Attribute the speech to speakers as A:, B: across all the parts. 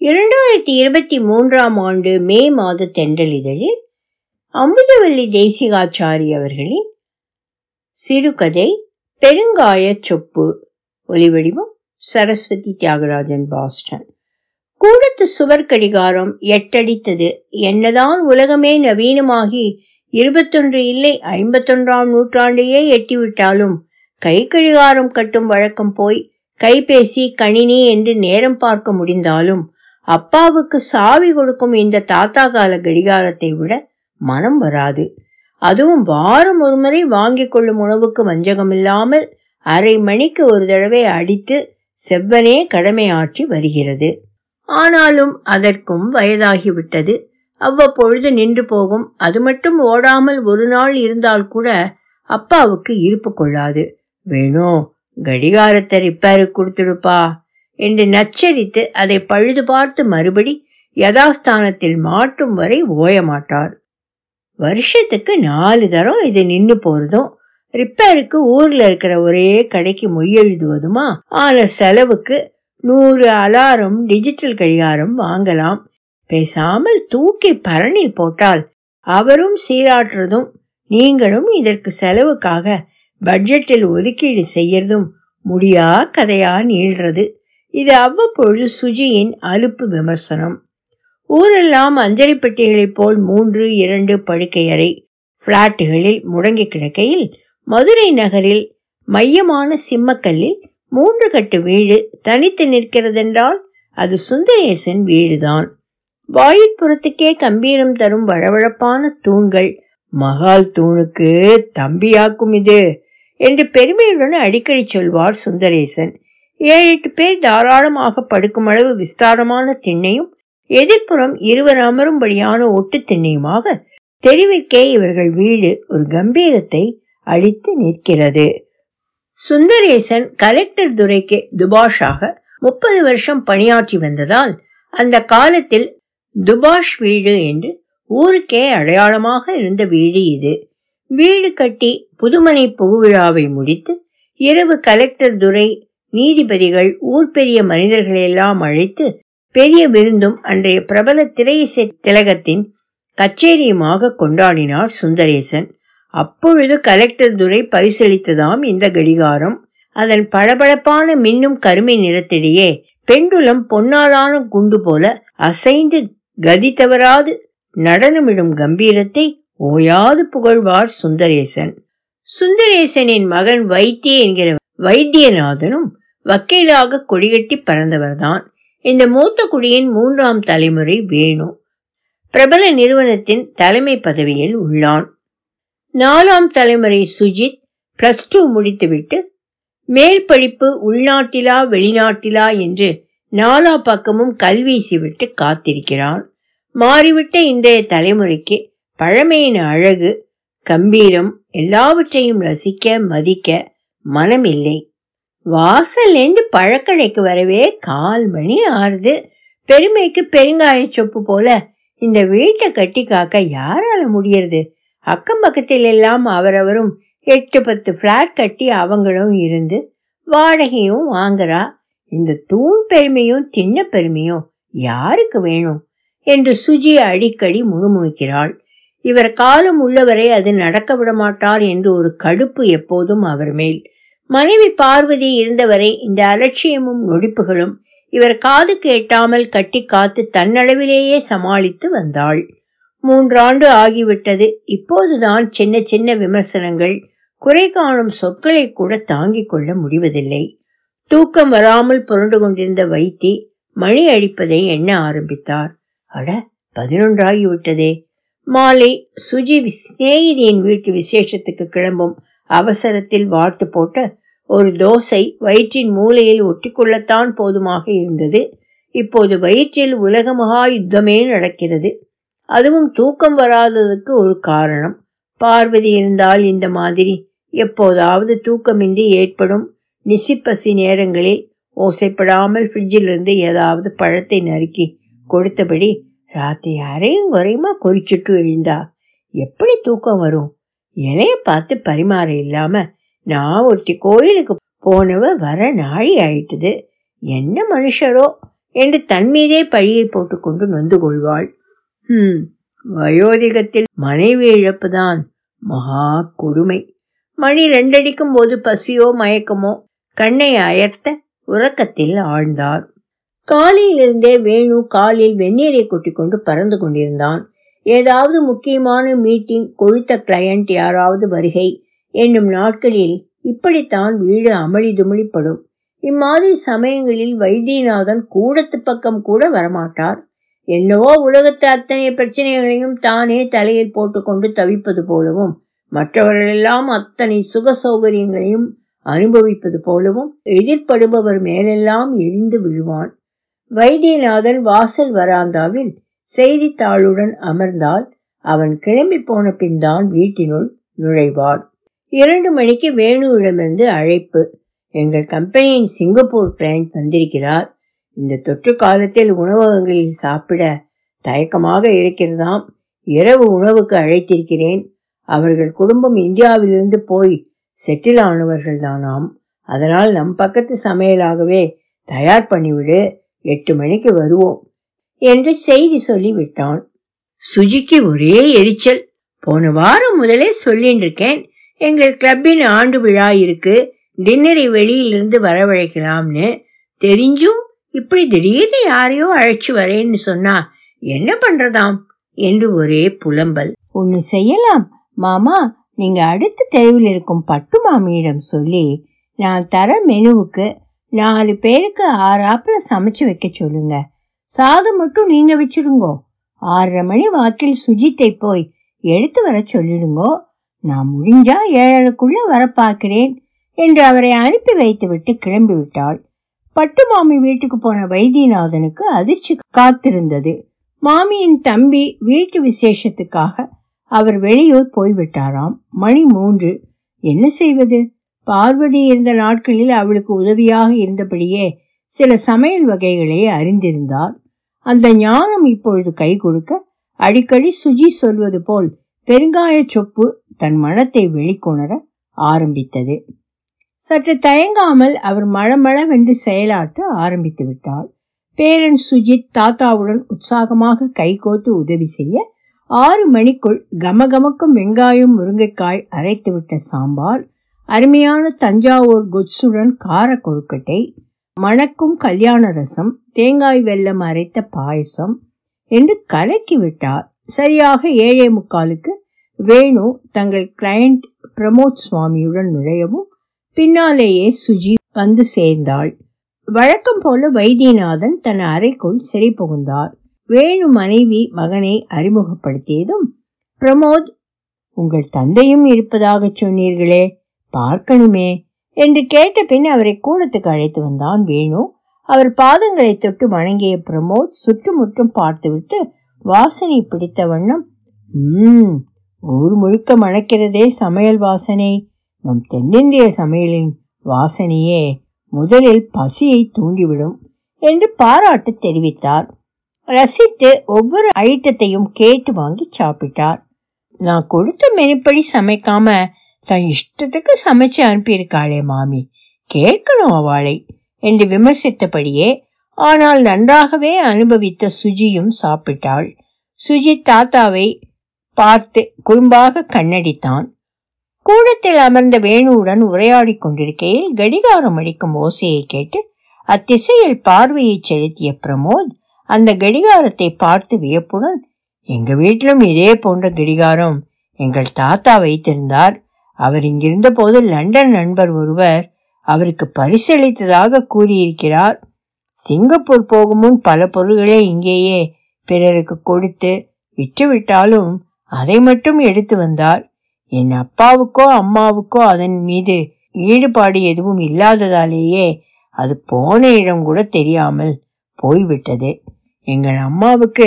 A: இரண்டாயிரத்தி இருபத்தி மூன்றாம் ஆண்டு மே மாத தென்றலிதழில் அமுதவல்லி தேசிகாச்சாரி அவர்களின் சிறுகதை பெருங்காயச் சொப்பு ஒலிவடிவம் சரஸ்வதி தியாகராஜன் பாஸ்டன் கூடத்து சுவர் கடிகாரம் எட்டடித்தது என்னதான் உலகமே நவீனமாகி இருபத்தொன்று இல்லை ஐம்பத்தொன்றாம் நூற்றாண்டையே எட்டிவிட்டாலும் கை கடிகாரம் கட்டும் வழக்கம் போய் கைபேசி கணினி என்று நேரம் பார்க்க முடிந்தாலும் அப்பாவுக்கு சாவி கொடுக்கும் இந்த தாத்தா கால கடிகாரத்தை விட மனம் வராது அதுவும் வாரம் ஒரு முறை வாங்கிக் கொள்ளும் உணவுக்கு வஞ்சகமில்லாமல் அரை மணிக்கு ஒரு தடவை அடித்து செவ்வனே கடமையாற்றி வருகிறது ஆனாலும் அதற்கும் வயதாகிவிட்டது அவ்வப்பொழுது நின்று போகும் அது மட்டும் ஓடாமல் ஒரு நாள் இருந்தால் கூட அப்பாவுக்கு இருப்பு கொள்ளாது வேணும் கடிகாரத்தை ரிப்பேரு கொடுத்துடுப்பா என்று நச்சரித்து அதை பழுது பார்த்து மறுபடி யதாஸ்தானத்தில் மாட்டும் வரை ஓயமாட்டார் வருஷத்துக்கு நாலு தரம் இது நின்னு போறதும் ரிப்பேருக்கு ஊர்ல இருக்கிற ஒரே கடைக்கு மொய்யெழுதுவதுமா ஆன செலவுக்கு நூறு அலாரம் டிஜிட்டல் கடிகாரம் வாங்கலாம் பேசாமல் தூக்கி பரணில் போட்டால் அவரும் சீராட்டுறதும் நீங்களும் இதற்கு செலவுக்காக பட்ஜெட்டில் ஒதுக்கீடு செய்யறதும் முடியா கதையா நீள்றது இது அவ்வப்பொழுது சுஜியின் அலுப்பு விமர்சனம் ஊரெல்லாம் அஞ்சலி பெட்டிகளைப் போல் மூன்று இரண்டு படுக்கையறை பிளாட்டுகளில் முடங்கி கிடக்கையில் மதுரை நகரில் மையமான சிம்மக்கல்லில் மூன்று கட்டு வீடு தனித்து நிற்கிறதென்றால் அது சுந்தரேசன் வீடுதான் வாயிற்புறத்துக்கே கம்பீரம் தரும் வழவழப்பான தூண்கள் மகால் தூணுக்கு தம்பியாக்கும் இது என்று பெருமையுடன் அடிக்கடி சொல்வார் சுந்தரேசன் ஏழு எட்டு பேர் தாராளமாக படுக்கும் அளவு விஸ்தாரமான திண்ணையும் எதிர்ப்புறம் இருவர் அமரும்படியான ஒட்டு திண்ணையுமாக தெரிவிக்கே இவர்கள் வீடு ஒரு கம்பீரத்தை அளித்து நிற்கிறது சுந்தரேசன் கலெக்டர் துறைக்கு துபாஷாக முப்பது வருஷம் பணியாற்றி வந்ததால் அந்த காலத்தில் துபாஷ் வீடு என்று ஊருக்கே அடையாளமாக இருந்த வீடு இது வீடு கட்டி புதுமனை புகுவிழாவை முடித்து இரவு கலெக்டர் துரை நீதிபதிகள் ஊர் பெரிய மனிதர்களெல்லாம் அழைத்து பெரிய விருந்தும் அன்றைய பிரபல திரையிசை திலகத்தின் கச்சேரியுமாக கொண்டாடினார் சுந்தரேசன் அப்பொழுது கலெக்டர் துரை பரிசளித்ததாம் இந்த கடிகாரம் அதன் பளபளப்பான மின்னும் கருமை நிறத்திடையே பெண்டுலம் பொன்னாலான குண்டு போல அசைந்து கதி தவறாது நடனமிடும் கம்பீரத்தை ஓயாது புகழ்வார் சுந்தரேசன் சுந்தரேசனின் மகன் வைத்திய என்கிற வைத்தியநாதனும் வக்கீலாக கொடிகட்டி பறந்தவர்தான் இந்த மூத்த குடியின் மூன்றாம் தலைமுறை வேணு பிரபல நிறுவனத்தின் தலைமை பதவியில் உள்ளான் நாலாம் தலைமுறை சுஜித் பிளஸ் டூ முடித்துவிட்டு மேல் படிப்பு உள்நாட்டிலா வெளிநாட்டிலா என்று நாலா பக்கமும் கல்வீசிவிட்டு காத்திருக்கிறான் மாறிவிட்ட இன்றைய தலைமுறைக்கு பழமையின் அழகு கம்பீரம் எல்லாவற்றையும் ரசிக்க மதிக்க மனமில்லை வாசல்லேந்து பழக்கடைக்கு வரவே கால் மணி ஆறுது பெருமைக்கு பெருங்காய சொப்பு போல இந்த வீட்டை கட்டி காக்க யாரால முடியறது அக்கம் பக்கத்தில் எல்லாம் அவரவரும் எட்டு பத்து பிளாட் கட்டி அவங்களும் இருந்து வாடகையும் வாங்குறா இந்த தூண் பெருமையும் தின்ன பெருமையும் யாருக்கு வேணும் என்று சுஜி அடிக்கடி முணுமுணுக்கிறாள் இவர் காலம் உள்ளவரை அது நடக்க விட மாட்டார் என்று ஒரு கடுப்பு எப்போதும் அவர் மேல் மனைவி பார்வதி இருந்தவரை இந்த அலட்சியமும் நொடிப்புகளும் இவர் காதுக்கு எட்டாமல் கட்டி காத்து தன்னளவிலேயே சமாளித்து வந்தாள் மூன்றாண்டு ஆகிவிட்டது இப்போதுதான் சின்ன சின்ன விமர்சனங்கள் குறை காணும் சொற்களை கூட தாங்கிக் கொள்ள முடிவதில்லை தூக்கம் வராமல் புரண்டு கொண்டிருந்த வைத்தி மணி அடிப்பதை எண்ண ஆரம்பித்தார் அட பதினொன்றாகிவிட்டதே மாலை சுஜி சிநேகிதியின் வீட்டு விசேஷத்துக்கு கிளம்பும் அவசரத்தில் வார்த்து போட்ட ஒரு தோசை வயிற்றின் மூலையில் ஒட்டிக்கொள்ளத்தான் போதுமாக இருந்தது இப்போது வயிற்றில் உலக மகா யுத்தமே நடக்கிறது அதுவும் தூக்கம் வராததுக்கு ஒரு காரணம் பார்வதி இருந்தால் இந்த மாதிரி எப்போதாவது தூக்கமின்றி ஏற்படும் நிசிப்பசி நேரங்களில் ஓசைப்படாமல் ஃப்ரிட்ஜிலிருந்து ஏதாவது பழத்தை நறுக்கி கொடுத்தபடி ராத்திரி அரையும் குறையுமா கொறிச்சுட்டு எழுந்தா எப்படி தூக்கம் வரும் இலைய பார்த்து பரிமாற இல்லாம நான் ஒருத்தி கோயிலுக்கு போனவ வர நாழி ஆயிட்டுது என்ன மனுஷரோ என்று தன் மீதே பழியை போட்டுக்கொண்டு நொந்து கொள்வாள் ஹம் வயோதிகத்தில் மனைவி இழப்புதான் மகா கொடுமை மணி ரெண்டடிக்கும் போது பசியோ மயக்கமோ கண்ணை அயர்த்த உறக்கத்தில் ஆழ்ந்தார் காலையிலிருந்தே வேணு காலில் வெந்நீரை கொட்டிக்கொண்டு பறந்து கொண்டிருந்தான் ஏதாவது முக்கியமான மீட்டிங் கொழுத்த கிளையண்ட் யாராவது வருகை என்னும் நாட்களில் இப்படித்தான் வீடு அமளி துமளிப்படும் இம்மாதிரி சமயங்களில் வைத்தியநாதன் கூடத்து பக்கம் கூட வரமாட்டார் என்னவோ உலகத்து அத்தனை பிரச்சனைகளையும் தானே தலையில் போட்டுக்கொண்டு தவிப்பது போலவும் மற்றவர்களெல்லாம் அத்தனை சுக சௌகரியங்களையும் அனுபவிப்பது போலவும் எதிர்ப்படுபவர் மேலெல்லாம் எரிந்து விழுவான் வைத்தியநாதன் வாசல் வராந்தாவில் செய்தித்தாளுடன் அமர்ந்தால் அவன் கிளம்பி போன பின் தான் வீட்டினுள் நுழைவார் இரண்டு மணிக்கு வேணுவிடமிருந்து அழைப்பு எங்கள் கம்பெனியின் சிங்கப்பூர் கிளையண்ட் வந்திருக்கிறார் இந்த தொற்று காலத்தில் உணவகங்களில் சாப்பிட தயக்கமாக இருக்கிறதாம் இரவு உணவுக்கு அழைத்திருக்கிறேன் அவர்கள் குடும்பம் இந்தியாவிலிருந்து போய் செட்டில் ஆனவர்கள் தானாம் அதனால் நம் பக்கத்து சமையலாகவே தயார் பண்ணிவிடு எட்டு மணிக்கு வருவோம் என்று செய்தி சொல்லி விட்டான் சுஜிக்கு ஒரே எரிச்சல் போன வாரம் முதலே சொல்லிட்டு இருக்கேன் எங்கள் கிளப்பின் ஆண்டு விழா இருக்கு டின்னரை வெளியிலிருந்து வரவழைக்கலாம்னு தெரிஞ்சும் இப்படி திடீர்னு யாரையோ அழைச்சு வரேன்னு சொன்னா என்ன பண்றதாம் என்று ஒரே புலம்பல் ஒன்னு செய்யலாம் மாமா நீங்க அடுத்த தெருவில் இருக்கும் பட்டு மாமியிடம் சொல்லி நான் தர மெனுவுக்கு நாலு பேருக்கு ஆறாப்புல சமைச்சு வைக்க சொல்லுங்க சாதம் மட்டும் நீங்க வச்சிடுங்கோ ஆறரை மணி வாக்கில் சுஜித்தை போய் எடுத்து வர சொல்லிடுங்கோ நான் முடிஞ்சா ஏழரைக்குள்ள வர பார்க்கிறேன் என்று அவரை அனுப்பி வைத்துவிட்டு கிளம்பி விட்டாள் பட்டு மாமி வீட்டுக்கு போன வைத்தியநாதனுக்கு அதிர்ச்சி காத்திருந்தது மாமியின் தம்பி வீட்டு விசேஷத்துக்காக அவர் வெளியூர் போய்விட்டாராம் மணி மூன்று என்ன செய்வது பார்வதி இருந்த நாட்களில் அவளுக்கு உதவியாக இருந்தபடியே சில சமையல் வகைகளை அறிந்திருந்தார் அந்த ஞானம் இப்பொழுது கை கொடுக்க அடிக்கடி சுஜி சொல்வது போல் பெருங்காய சொப்பு தன் மனத்தை வெளிக்கொணர ஆரம்பித்தது சற்று தயங்காமல் அவர் மழமளவென்று செயலாற்ற ஆரம்பித்து விட்டார் பேரன் சுஜித் தாத்தாவுடன் உற்சாகமாக கைகோத்து உதவி செய்ய ஆறு மணிக்குள் கமகமக்கும் வெங்காயம் முருங்கைக்காய் அரைத்துவிட்ட சாம்பார் அருமையான தஞ்சாவூர் கொட்சுடன் கார கொழுக்கட்டை மணக்கும் கல்யாண ரசம் தேங்காய் வெல்லம் அரைத்த பாயசம் என்று கலக்கி விட்டார் சரியாக ஏழே முக்காலுக்கு வேணு தங்கள் கிளையண்ட் பிரமோத் சுவாமியுடன் நுழையவும் பின்னாலேயே சுஜி வந்து சேர்ந்தாள் வழக்கம் போல வைத்தியநாதன் தன் அறைக்குள் சிறை புகுந்தார் வேணு மனைவி மகனை அறிமுகப்படுத்தியதும் பிரமோத் உங்கள் தந்தையும் இருப்பதாக சொன்னீர்களே பார்க்கணுமே என்று கேட்ட பின் அவரை கூடத்துக்கு அழைத்து வந்தான் வேணு அவர் பாதங்களை தொட்டு வணங்கிய பிரமோத் சுற்றுமுற்றும் பார்த்துவிட்டு வாசனை பிடித்த வண்ணம் உம் ஊர் முழுக்க மணக்கிறதே சமையல் வாசனை நம் தென்னிந்திய சமையலின் வாசனையே முதலில் பசியை தூண்டிவிடும் என்று பாராட்டு தெரிவித்தார் ரசித்து ஒவ்வொரு ஐட்டத்தையும் கேட்டு வாங்கி சாப்பிட்டார் நான் கொடுத்த மெனுப்படி சமைக்காம தன் இஷ்டத்துக்கு சமைச்சு அனுப்பியிருக்காளே மாமி கேட்கணும் அவளை என்று விமர்சித்தபடியே ஆனால் நன்றாகவே அனுபவித்த சுஜியும் சாப்பிட்டாள் சுஜி தாத்தாவை பார்த்து குறும்பாக கண்ணடித்தான் கூடத்தில் அமர்ந்த வேணுவுடன் உரையாடி கொண்டிருக்கையில் கடிகாரம் அடிக்கும் ஓசையை கேட்டு அத்திசையில் பார்வையை செலுத்திய பிரமோத் அந்த கடிகாரத்தை பார்த்து வியப்புடன் எங்க வீட்டிலும் இதே போன்ற கடிகாரம் எங்கள் தாத்தா வைத்திருந்தார் அவர் இங்கிருந்த போது லண்டன் நண்பர் ஒருவர் அவருக்கு பரிசளித்ததாக கூறியிருக்கிறார் சிங்கப்பூர் போகும் முன் பல பொருள்களை இங்கேயே பிறருக்கு கொடுத்து விற்றுவிட்டாலும் அதை மட்டும் எடுத்து வந்தார் என் அப்பாவுக்கோ அம்மாவுக்கோ அதன் மீது ஈடுபாடு எதுவும் இல்லாததாலேயே அது போன இடம் கூட தெரியாமல் போய்விட்டது எங்கள் அம்மாவுக்கு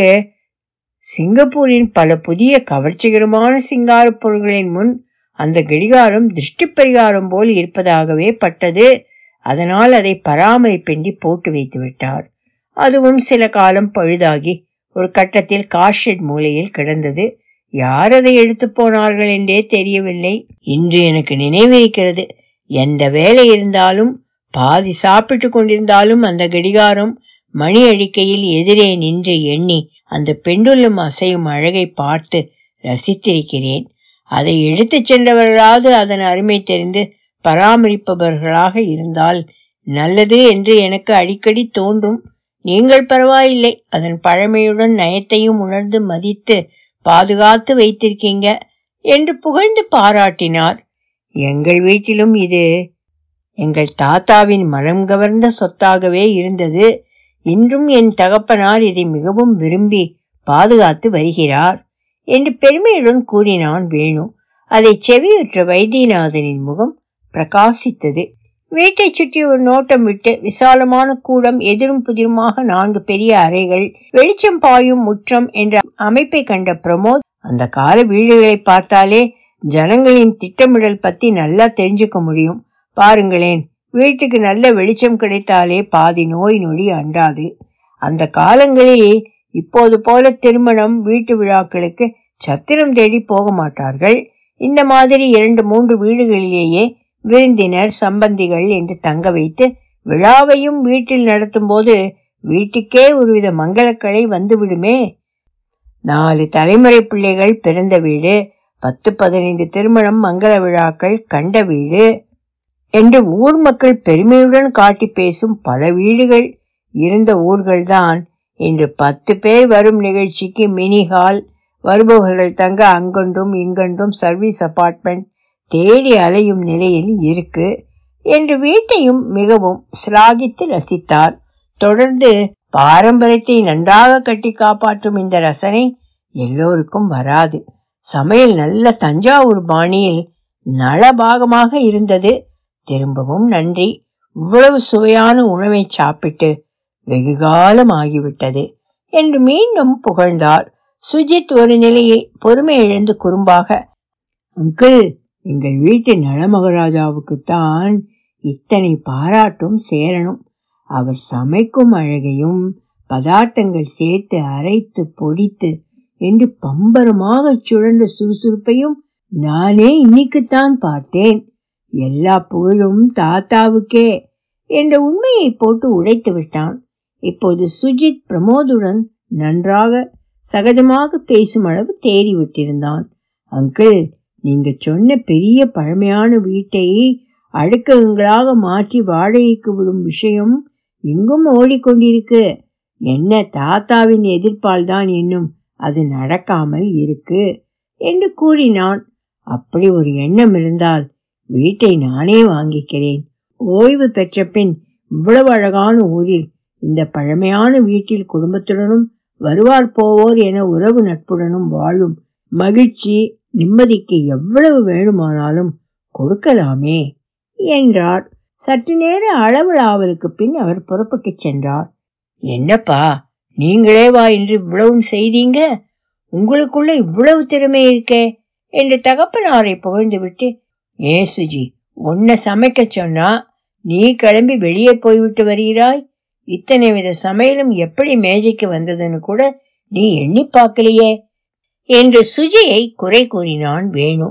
A: சிங்கப்பூரின் பல புதிய கவர்ச்சிகரமான சிங்கார பொருள்களின் முன் அந்த கடிகாரம் திருஷ்டி பரிகாரம் போல் இருப்பதாகவே பட்டது அதனால் அதை பராமரிப்பின்றி போட்டு வைத்து விட்டார் அதுவும் சில காலம் பழுதாகி ஒரு கட்டத்தில் காஷெட் மூலையில் கிடந்தது யார் அதை எடுத்து போனார்கள் என்றே தெரியவில்லை இன்று எனக்கு நினைவிருக்கிறது எந்த வேலை இருந்தாலும் பாதி சாப்பிட்டு கொண்டிருந்தாலும் அந்த கடிகாரம் மணி அடிக்கையில் எதிரே நின்று எண்ணி அந்த பெண்டுள்ளும் அசையும் அழகை பார்த்து ரசித்திருக்கிறேன் அதை எடுத்துச் சென்றவர்களாவது அதன் அருமை தெரிந்து பராமரிப்பவர்களாக இருந்தால் நல்லது என்று எனக்கு அடிக்கடி தோன்றும் நீங்கள் பரவாயில்லை அதன் பழமையுடன் நயத்தையும் உணர்ந்து மதித்து பாதுகாத்து வைத்திருக்கீங்க என்று புகழ்ந்து பாராட்டினார் எங்கள் வீட்டிலும் இது எங்கள் தாத்தாவின் மனம் கவர்ந்த சொத்தாகவே இருந்தது இன்றும் என் தகப்பனார் இதை மிகவும் விரும்பி பாதுகாத்து வருகிறார் என்று பெருமையுடன் கூறினான் வேணு அதை செவியுற்ற வைத்தியநாதனின் முகம் பிரகாசித்தது வீட்டை சுற்றி ஒரு நோட்டம் விட்டு விசாலமான கூடம் எதிரும் புதிருமாக நான்கு பெரிய அறைகள் வெளிச்சம் பாயும் முற்றம் என்ற அமைப்பை கண்ட பிரமோத் அந்த கால வீடுகளை பார்த்தாலே ஜனங்களின் திட்டமிடல் பத்தி நல்லா தெரிஞ்சுக்க முடியும் பாருங்களேன் வீட்டுக்கு நல்ல வெளிச்சம் கிடைத்தாலே பாதி நோய் நொடி அண்டாது அந்த காலங்களில் இப்போது போல திருமணம் வீட்டு விழாக்களுக்கு சத்திரம் தேடி போக மாட்டார்கள் இந்த மாதிரி இரண்டு மூன்று வீடுகளிலேயே விருந்தினர் சம்பந்திகள் என்று தங்க வைத்து விழாவையும் வீட்டில் நடத்தும் போது வீட்டுக்கே ஒருவித மங்களக்கலை வந்துவிடுமே நாலு தலைமுறை பிள்ளைகள் பிறந்த வீடு பத்து பதினைந்து திருமணம் மங்கள விழாக்கள் கண்ட வீடு என்று ஊர் மக்கள் பெருமையுடன் காட்டி பேசும் பல வீடுகள் இருந்த ஊர்கள்தான் இன்று பத்து பேர் வரும் நிகழ்ச்சிக்கு மினி ஹால் வருபவர்கள் தங்க அங்கொன்றும் இங்கொன்றும் சர்வீஸ் அபார்ட்மெண்ட் தேடி அலையும் நிலையில் இருக்கு என்று வீட்டையும் மிகவும் சிலாகித்து ரசித்தார் தொடர்ந்து பாரம்பரியத்தை நன்றாக கட்டி காப்பாற்றும் இந்த ரசனை எல்லோருக்கும் வராது சமையல் நல்ல தஞ்சாவூர் பாணியில் நலபாகமாக இருந்தது திரும்பவும் நன்றி இவ்வளவு சுவையான உணவை சாப்பிட்டு வெகுகாலம் ஆகிவிட்டது என்று மீண்டும் புகழ்ந்தார் சுஜித் ஒரு நிலையில் பொறுமை இழந்து குறும்பாக அங்கிள் எங்கள் வீட்டு நலமகராஜாவுக்குத்தான் இத்தனை பாராட்டும் சேரணும் அவர் சமைக்கும் அழகையும் பதார்த்தங்கள் சேர்த்து அரைத்து பொடித்து என்று பம்பரமாக சுழன்ற சுறுசுறுப்பையும் நானே இன்னைக்குத்தான் பார்த்தேன் எல்லா புகழும் தாத்தாவுக்கே என்ற உண்மையை போட்டு உடைத்து விட்டான் இப்போது சுஜித் பிரமோதுடன் நன்றாக சகஜமாக பேசும் அளவு தேறி விட்டிருந்தான் அங்கிள் நீங்க சொன்ன பெரிய பழமையான வீட்டை அடுக்ககங்களாக மாற்றி வாடகைக்கு விடும் விஷயம் எங்கும் ஓடிக்கொண்டிருக்கு என்ன தாத்தாவின் எதிர்ப்பால் தான் இன்னும் அது நடக்காமல் இருக்கு என்று கூறினான் அப்படி ஒரு எண்ணம் இருந்தால் வீட்டை நானே வாங்கிக்கிறேன் ஓய்வு பெற்ற பின் இவ்வளவு அழகான ஊரில் இந்த பழமையான வீட்டில் குடும்பத்துடனும் வருவார் போவோர் என உறவு நட்புடனும் வாழும் மகிழ்ச்சி நிம்மதிக்கு எவ்வளவு வேணுமானாலும் கொடுக்கலாமே என்றார் சற்று நேர அளவலாவலுக்கு பின் அவர் புறப்பட்டு சென்றார் என்னப்பா நீங்களே வா என்று இவ்வளவும் செய்தீங்க உங்களுக்குள்ள இவ்வளவு திறமை இருக்கே என்று தகப்பனாரை புகழ்ந்து விட்டு ஏன் சுஜி உன்னை சமைக்க சொன்னா நீ கிளம்பி வெளியே போய்விட்டு வருகிறாய் இத்தனை வித சமையலும் எப்படி மேஜைக்கு வந்ததுன்னு கூட நீ எண்ணி பார்க்கலையே என்று சுஜியை குறை கூறினான் வேணு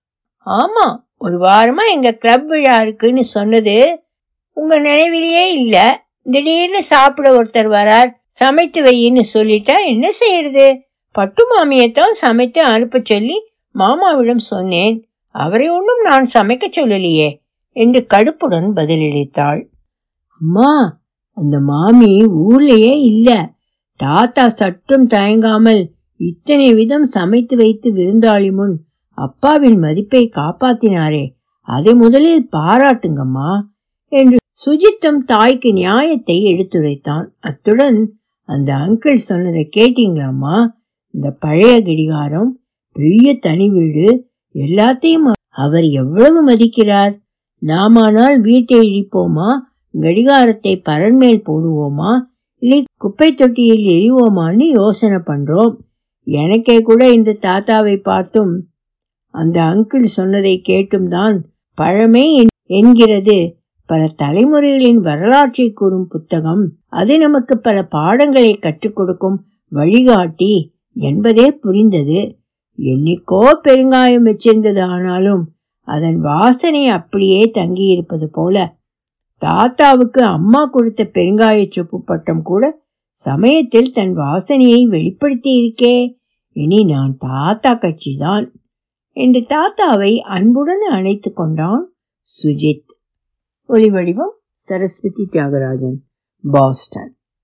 A: ஆமா ஒரு வாரமா எங்க கிளப் விழா இருக்குன்னு சொன்னது உங்க நினைவிலேயே இல்ல திடீர்னு சாப்பிட ஒருத்தர் வரார் சமைத்து வையின்னு சொல்லிட்டா என்ன செய்யறது பட்டு மாமியத்தான் சமைத்து அனுப்ப சொல்லி மாமாவிடம் சொன்னேன் அவரை ஒன்றும் நான் சமைக்க சொல்லலையே என்று கடுப்புடன் பதிலளித்தாள் அம்மா அந்த மாமி ஊர்லயே இல்ல தாத்தா சற்றும் தயங்காமல் இத்தனை விதம் சமைத்து வைத்து விருந்தாளி முன் அப்பாவின் மதிப்பை காப்பாத்தினாரே அதை முதலில் பாராட்டுங்கம்மா என்று சுஜித்தும் தாய்க்கு நியாயத்தை எடுத்துரைத்தான் அத்துடன் அந்த அங்கிள் சொன்னதை கேட்டீங்களாம்மா இந்த பழைய கடிகாரம் பெரிய தனி வீடு எல்லாத்தையும் அவர் எவ்வளவு மதிக்கிறார் நாமானால் வீட்டை இழிப்போமா கடிகாரத்தை பரன்மேல் போடுவோமா இல்லை குப்பை தொட்டியில் எரிவோமான்னு யோசனை பண்றோம் எனக்கே கூட இந்த தாத்தாவை பார்த்தும் அந்த அங்கிள் சொன்னதை கேட்டும் தான் பழமை என்கிறது பல தலைமுறைகளின் வரலாற்றை கூறும் புத்தகம் அது நமக்கு பல பாடங்களை கற்றுக் கொடுக்கும் வழிகாட்டி என்பதே புரிந்தது என்னைக்கோ பெருங்காயம் வச்சிருந்தது ஆனாலும் அதன் வாசனை அப்படியே தங்கியிருப்பது போல தாத்தாவுக்கு அம்மா கொடுத்த பெருங்காய சொப்பு பட்டம் கூட சமயத்தில் தன் வாசனையை வெளிப்படுத்தி இருக்கே இனி நான் தாத்தா கட்சிதான் என்று தாத்தாவை அன்புடன் அணைத்து கொண்டான் சுஜித் ஒலிவடிவம் சரஸ்வதி தியாகராஜன் பாஸ்டன்